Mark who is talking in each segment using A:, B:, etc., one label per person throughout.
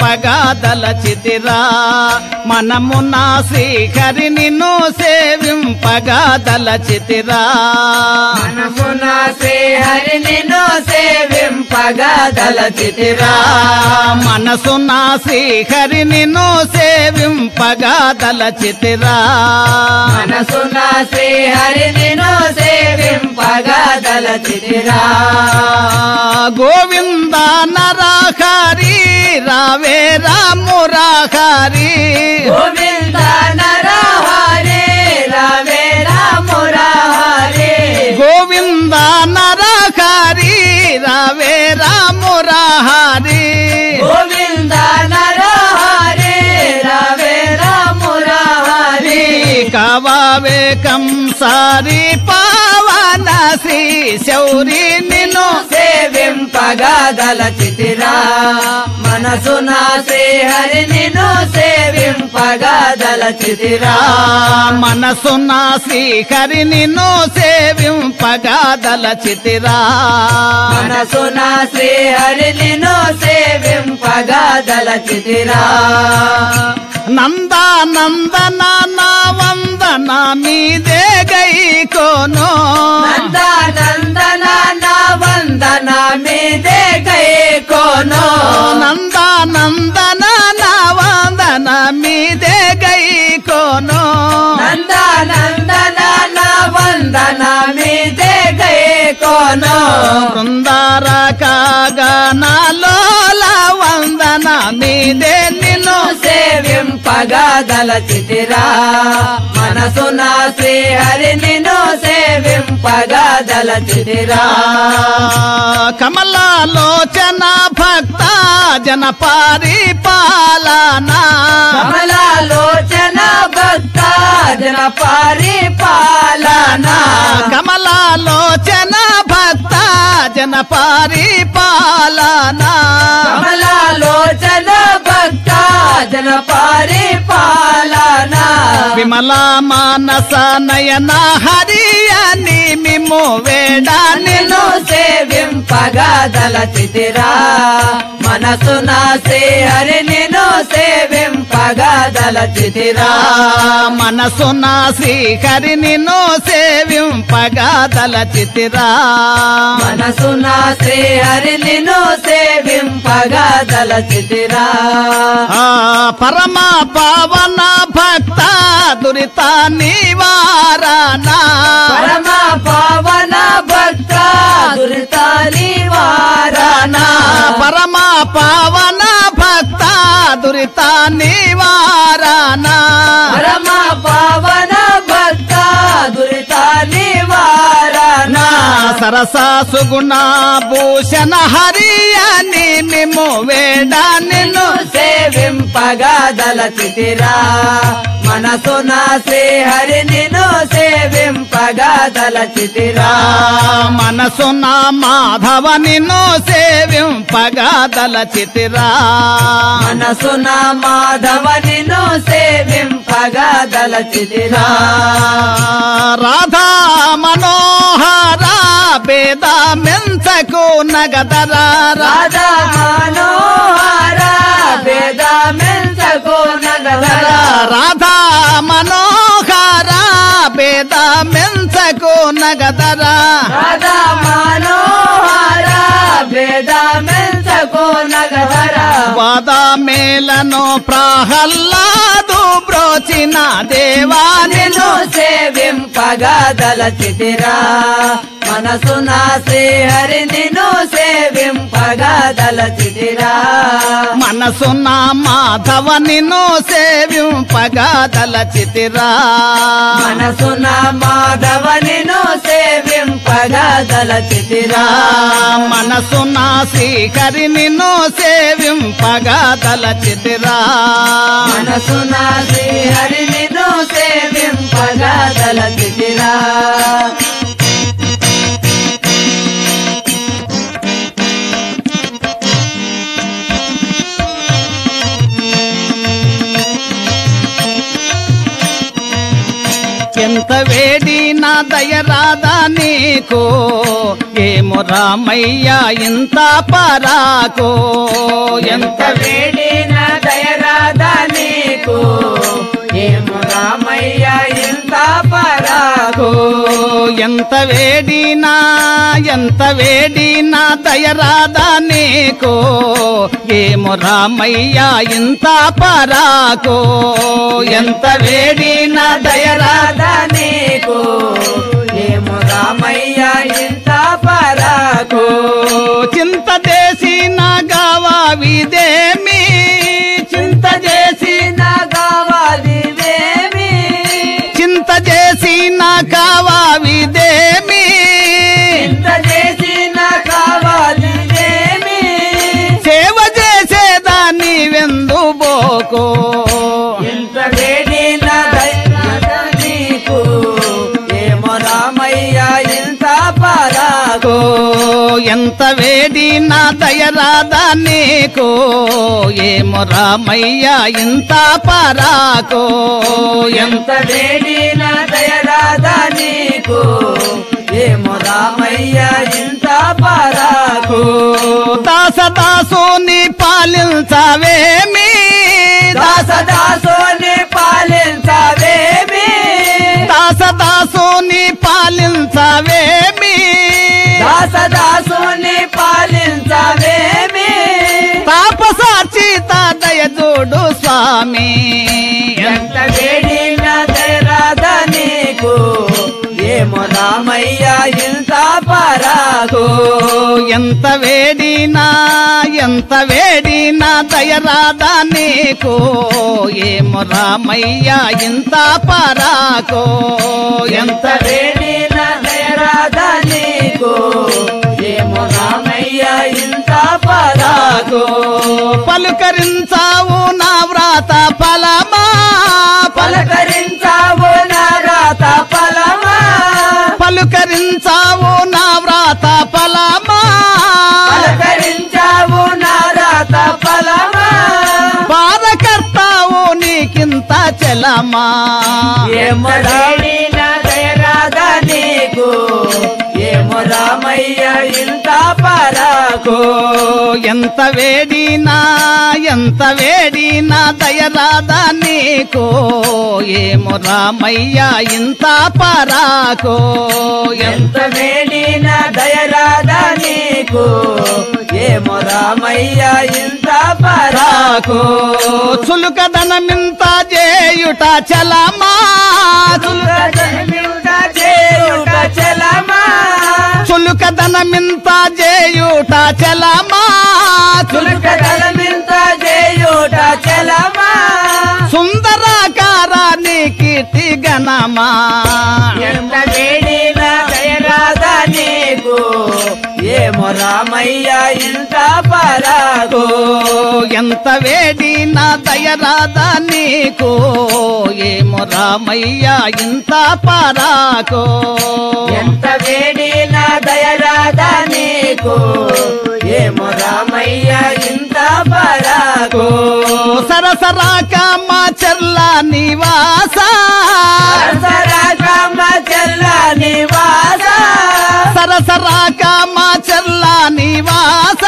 A: సేవింపగాదలచితిరా మనమున శ్రీహరి నిన్ను సేవింపగాదలచితిరా
B: మనమున శ్రీహరి నిన్ను సేవింపగదలచితిరా
A: మనసున శ్రీహరి నిన్ను సేవింపగాదలచితిరా
B: మనసున శ్రీహరి నిన్ను సేవింపగదలచితిరా
A: గోవింద నరహరి రావే రామురాహరి
B: గోవింద నరహరి రవే రామురహరి
A: గోవింద నరహరి రావే రామురాహరి
B: గోవింద నరహరి రవే రామురహరి
A: కావావే కంసారి పావన శ్రీ శౌరి నిన్ను
B: సేవింపగదలచితిరా మనసున శ్రీహరి నిన్ను సేవింపగదలచితిరా
A: మనసున శ్రీహరి నిన్ను సేవింపగాదలచితిరా
B: మనసున శ్రీహరి నిన్ను సేవింపగదలచితిరా
A: నందా నందన నా వందన మీదే గైకోను
B: నంద నందన నా వందన మీదే కై కోను
A: నందా నందన నా వందన మీదే గైకోను
B: నంద నందన నా వందన మీదే కై కోను
A: బృందార కాగనాలోల వందన మీదే నిన్ను
B: సేవింపగదలచితిరా మనసున శ్రీహరి నిన్ను సేవింపగదలచితిరా
A: కమలాలోచన భక్త జన పరిపాలన
B: కమలాలోచన భక్త జన పరిపాలన
A: కమలాలోచన భక్త జన పరిపాలన
B: కమలాలోచన భక్త జన పరిపాలన
A: విమల మానస నయన హరియని మిము వేడ
B: నిన్ను సేవింపగదలచితిరా మనసున శ్రీహరి నిన్ను సేవింపగదలచితిరా
A: మనసున శ్రీహరి నిన్ను సేవింపగాదలచితిరా
B: మనసున శ్రీహరి నిన్ను సేవింపగదలచితిరా
A: ఆ పరమ పావన భక్త దురిత నివారణ
B: పరమ పవన భక్త దురిత నివారణ
A: పరమ పావన భక్త దురిత నివారణ
B: పరమ పవన భక్త దురిత నివారణ
A: సరస సుగుణ భూషణ హరియని మిము వేడ నిన్ను
B: నిన్ను సేవింపగదలచితిరా మనసున శ్రీహరి నిన్ను సేవింపగదలచితిరా
A: మనసున మాధవ నిన్ను సేవింపగాదలచితిరా
B: మనసున మాధవ నిన్ను సేవింపగదలచితిరా
A: రాధా మనోహర వేద మెంచకు నగదరా
B: రాధా మనోహర వేద మెంచకు నగధర
A: రాధా మనోహర వేద మెంచకు నగదరా
B: రాధా మనోహర వేద మెంచకు నగధర
A: వాద మేలను ప్రహల్లాదు బ్రోచిన దేవా
B: నిన్ను
A: నిన్ను
B: సేవింపగదలచితిరా మనసున శ్రీహరి నిన్ను సేవింపగదలచితిరా
A: మనసున మాధవ నిన్ను సేవింపగాదలచితిరా
B: మనసున మాధవ నిన్ను సేవింపగదలచితిరా
A: మనసున శ్రీహరి నిన్ను సేవింపగాదలచితిరా
B: మనసున శ్రీహరి నిన్ను సేవింపగదలచితిరా
A: ఎంత వేడి నా దయరాదా నీకు ఏమో రామయ్య ఇంత పరాకో ఎంత
B: ఎంత వేడి నా పరాకు
A: ఎంత వేడినా ఎంత వేడినా దయరాదా నీకు ఏమో రామయ్య ఇంత పరాకు ఎంత వేడినా దయరాదా
B: దయరాధ నీకు ఏమో రామయ్య ఇంత పరాకు
A: చింత చేసిన గావావిదేమి చింత చేసి
B: నా కావాలివేమి
A: చింత చేసిన కావావిదేమి
B: ఇంత చేసిన కావాలివేమి
A: సేవ చేసేదాన్ని వెందు బోకో
B: ఇంత వేడిన దయరాధ నీకు ఏమో రామయ్య ఇంత పరాకు
A: ఎంత వేడినా దయరాదా నీకు ఏమో రామయ్య ఇంత పరాకో ఎంత
B: ఎంత వేడిన దయరాధ నీకు ఏమో రామయ్య ఇంత పరాకు
A: దాసదాసుని పాలించవేమి
B: దాసదాసుని పాలించవేమి
A: దాసదాసుని పాలించవేమి
B: దాసదాసుని పాలించవేమి
A: తాపసాచి తాతయ్య చూడు స్వామి
B: ఎంత వేడిన దయరాధ నీకు ఏమో రామయ్య ఇంత పరాకు
A: ఎంత వేడినా ఎంత వేడినా దయరాదా నీకు ఏమో రామయ్య ఇంత పరాకో
B: ఎంత
A: ఎంత
B: వేడిన దయరాధ నీకు ఏమో రామయ్య ఇంత పరాకు
A: పలుకరించావు నా వ్రాత ఫలమా
B: పలకరించావు నా రాత ఫలమా
A: పలుకరించావు నా వ్రాత ఫలమా
B: పలకరించావు నా రాత ఫలమా
A: బాధకర్తావు నీకింత చలమా
B: ఏమో వేడిన దయరాధ నీకు ఏమో రామయ్య ఇంత పరాకు
A: ఎంత వేడినా ఎంత వేడినా దయరాదా నీకు ఏమో రామయ్య ఇంత పరాకో ఎంత
B: ఎంత వేడిన దయరాధ నీకు ఏమో రామయ్య ఇంత పరాకు
A: పరాకో చులుకదనమింత చేయుట చలమా
B: జన్మింత చేయుట చలమా
A: చులుకదనమింత చేయుట చలమా
B: చులక దళమింత చేయుట చలమా
A: సుందరాకారాన్ని కీర్తి గణమా
B: ఎంత వేడిన దయరాధ నీకు ఏమో రామయ్య ఇంత పరాకు
A: ఎంత వేడినా దయరాదా నీకు ఏమో రామయ్య ఇంత పరాకో
B: ఎంత వేడిన దయరాధ నీకు ఏమో రామయ్య ఇంత పరాకు
A: సరసరాక మా చెల్ల నివాస
B: సరసరాకమ్మ చెల్ల నివాస
A: సరసరాక మా చెల్ల నివాస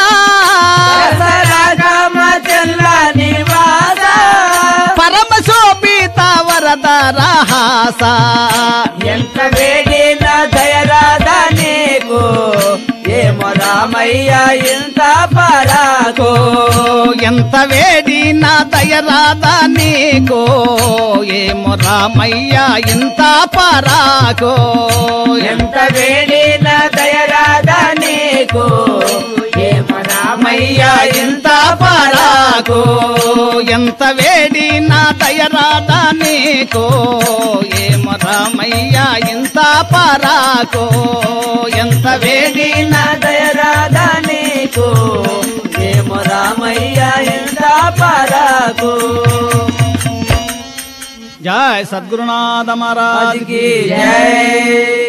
B: సరసరాకమ్మ చెల్ల నివాస
A: పరమ శోభిత వరద రహాస
B: ఎంత వేడిన దయరాధ నీకు ఏమో రామయ్య ఇంత పరాకు
A: ఎంత వేడినా దయరాదా నీకు ఏమో రామయ్య ఇంత పరాకో
B: ఎంత వేడిన దయరాధ నీకు ఏమో రామయ్య ఇంత పరాకు
A: ఎంత వేడినా దయరాదా నీకు ఏమో రామయ్య ఇంత పరాకో ఎంత వేడి
B: వేడిన దయరాధ నీకు ఏమో రామయ్య ఇంత పరాకు
A: జయ సద్గురునాథ మహారాజ్
B: రాజుకి జై